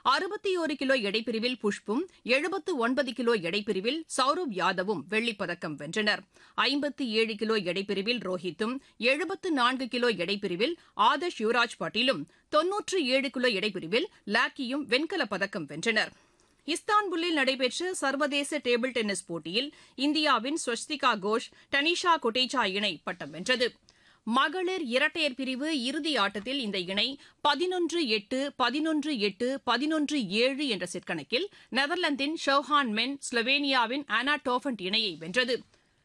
அறுபத்தி ஒரு கிலோ எடைப்பிரிவில் புஷ்பும் எழுபத்து ஒன்பது கிலோ எடைப்பிரிவில் சௌரவ் யாதவும் வெள்ளிப்பதக்கம் வென்றனர் ஐம்பத்தி ஏழு கிலோ எடைப்பிரிவில் ரோஹித்தும் எழுபத்து நான்கு கிலோ எடைப்பிரிவில் ஆதர்ஷ் யுவராஜ் பட்டீலும் தொன்னூற்று ஏழு கிலோ எடைப்பிரிவில் லாக்கியும் வெண்கலப் பதக்கம் வென்றனர் இஸ்தான்புல்லில் நடைபெற்ற சர்வதேச டேபிள் டென்னிஸ் போட்டியில் இந்தியாவின் ஸ்வஸ்திகா கோஷ் டனிஷா கொட்டேச்சா இணை பட்டம் வென்றது மகளிர் இரட்டையர் பிரிவு இறுதி ஆட்டத்தில் இந்த இணை பதினொன்று எட்டு பதினொன்று எட்டு பதினொன்று ஏழு என்ற செட் கணக்கில் நெதர்லாந்தின் ஷோஹான் மென் ஸ்லோவேனியாவின் ஆனா டோஃபண்ட் இணையை வென்றது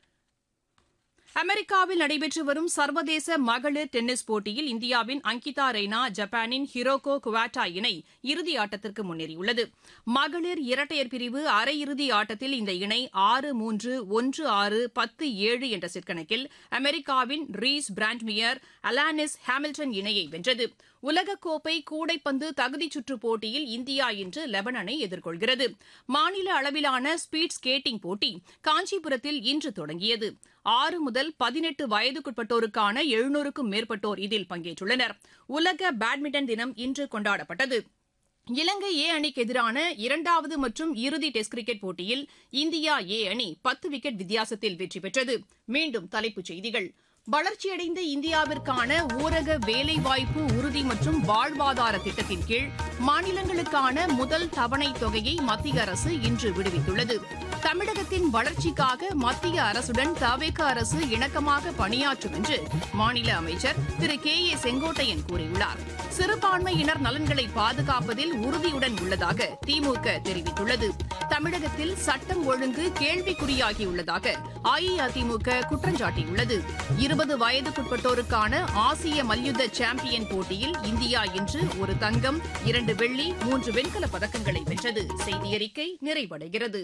அமெரிக்காவில் நடைபெற்று வரும் சர்வதேச மகளிர் டென்னிஸ் போட்டியில் இந்தியாவின் அங்கிதா ரெய்னா ஜப்பானின் ஹிரோகோ குவாட்டா இணை இறுதி ஆட்டத்திற்கு முன்னேறியுள்ளது மகளிர் இரட்டையர் பிரிவு அரையிறுதி ஆட்டத்தில் இந்த இணை ஆறு மூன்று ஒன்று ஆறு பத்து ஏழு என்ற செட் கணக்கில் அமெரிக்காவின் ரீஸ் பிராண்ட்மியர் அலானிஸ் ஹாமில்டன் இணையை வென்றது உலகக்கோப்பை கூடைப்பந்து தகுதிச் சுற்றுப் போட்டியில் இந்தியா இன்று லெபனனை எதிர்கொள்கிறது மாநில அளவிலான ஸ்பீட் ஸ்கேட்டிங் போட்டி காஞ்சிபுரத்தில் இன்று தொடங்கியது ஆறு முதல் பதினெட்டு வயதுக்குட்பட்டோருக்கான எழுநூறுக்கும் மேற்பட்டோர் இதில் பங்கேற்றுள்ளனர் உலக பேட்மிண்டன் தினம் இன்று கொண்டாடப்பட்டது இலங்கை ஏ அணிக்கு எதிரான இரண்டாவது மற்றும் இறுதி டெஸ்ட் கிரிக்கெட் போட்டியில் இந்தியா ஏ அணி பத்து விக்கெட் வித்தியாசத்தில் வெற்றி பெற்றது மீண்டும் தலைப்புச் செய்திகள் வளர்ச்சியடைந்த இந்தியாவிற்கான ஊரக வேலைவாய்ப்பு உறுதி மற்றும் வாழ்வாதார திட்டத்தின் கீழ் மாநிலங்களுக்கான முதல் தவணை தொகையை மத்திய அரசு இன்று விடுவித்துள்ளது தமிழகத்தின் வளர்ச்சிக்காக மத்திய அரசுடன் தவேக அரசு இணக்கமாக பணியாற்றும் என்று மாநில அமைச்சர் திரு கே ஏ செங்கோட்டையன் கூறியுள்ளார் சிறுபான்மையினர் நலன்களை பாதுகாப்பதில் உறுதியுடன் உள்ளதாக திமுக தெரிவித்துள்ளது தமிழகத்தில் சட்டம் ஒழுங்கு கேள்விக்குறியாகியுள்ளதாக அஇஅதிமுக குற்றம் சாட்டியுள்ளது இருபது வயதுக்குட்பட்டோருக்கான ஆசிய மல்யுத்த சாம்பியன் போட்டியில் இந்தியா இன்று ஒரு தங்கம் இரண்டு வெள்ளி மூன்று வெண்கலப் பதக்கங்களை வென்றது செய்தியறிக்கை நிறைவடைகிறது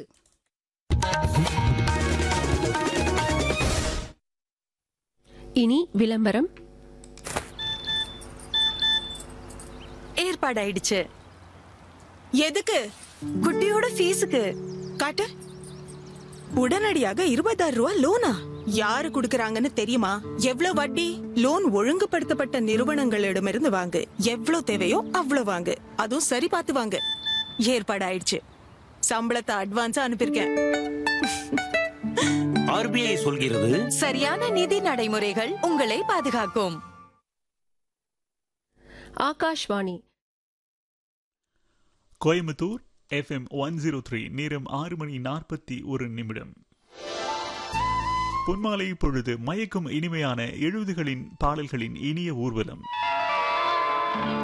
இனி விளம்பரம் ஏற்பாடாயிடுச்சு எதுக்கு குட்டியோட ஃபீஸுக்கு காட்டு உடனடியாக இருபதாயிரம் ரூபாய் லோனா யாரு குடுக்கறாங்கன்னு தெரியுமா எவ்வளவு வட்டி லோன் ஒழுங்குபடுத்தப்பட்ட நிறுவனங்களிடமிருந்து வாங்கு எவ்வளவு தேவையோ அவ்வளவு வாங்கு அதுவும் சரி பார்த்து வாங்கு ஏற்பாடாயிடுச்சு சம்பளத்தை அட்வான்ஸா அனுப்பியிருக்கேன் ஆர்பிஐ சொல்கிறது சரியான நிதி நடைமுறைகள் உங்களை பாதுகாக்கும் Akashvani Coimbatore FM one zero three நேரம் ஆறு மணி நாற்பத்தி ஒரு நிமிடம் பொன்மாலை பொழுது மயக்கும் இனிமையான எழுபதுகளின் பாடல்களின் இனிய ஊர்வலம்